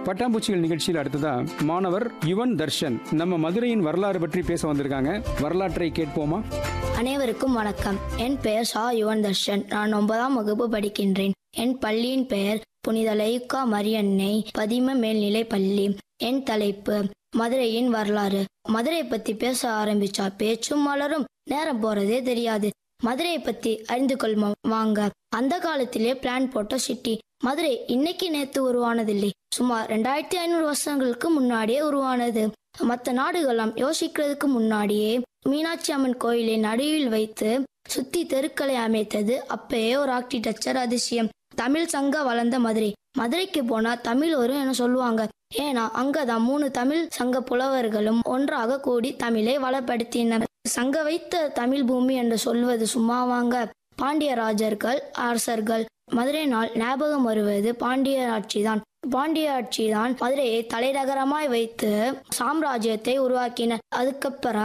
பட்டாம்பூச்சிகள் நிகழ்ச்சியில் அடுத்ததா மாணவர் யுவன் தர்ஷன் நம்ம மதுரையின் வரலாறு பற்றி பேச வந்திருக்காங்க வரலாற்றை கேட்போமா அனைவருக்கும் வணக்கம் என் பெயர் சா யுவன் தர்ஷன் நான் ஒன்பதாம் வகுப்பு படிக்கின்றேன் என் பள்ளியின் பெயர் புனித லைக்கா மரியன்னை பதிம மேல்நிலை பள்ளி என் தலைப்பு மதுரையின் வரலாறு மதுரை பத்தி பேச ஆரம்பிச்சா பேச்சும் மலரும் நேரம் போறதே தெரியாது மதுரையை பத்தி அறிந்து கொள்வோம் வாங்க அந்த காலத்திலே பிளான் போட்ட சிட்டி மதுரை இன்னைக்கு நேத்து உருவானதில்லை சுமார் ரெண்டாயிரத்தி ஐநூறு வருஷங்களுக்கு முன்னாடியே உருவானது மற்ற நாடுகளாம் யோசிக்கிறதுக்கு முன்னாடியே மீனாட்சி அம்மன் கோயிலை நடுவில் வைத்து சுத்தி தெருக்களை அமைத்தது அப்பயே ஒரு ஆர்கிடெக்சர் அதிசயம் தமிழ் சங்க வளர்ந்த மதுரை மதுரைக்கு போனா தமிழ் வரும் என சொல்லுவாங்க ஏன்னா அங்கதான் மூணு தமிழ் சங்க புலவர்களும் ஒன்றாக கூடி தமிழை வளப்படுத்தினர் சங்க வைத்த தமிழ் பூமி என்று சொல்வது சும்மாவாங்க பாண்டிய ராஜர்கள் அரசர்கள் மதுரை நாள் ஞாபகம் வருவது பாண்டிய ஆட்சிதான் பாண்டிய ஆட்சிதான் மதுரையை தலைநகரமாய் வைத்து சாம்ராஜ்யத்தை உருவாக்கினர் அதுக்கப்புறம்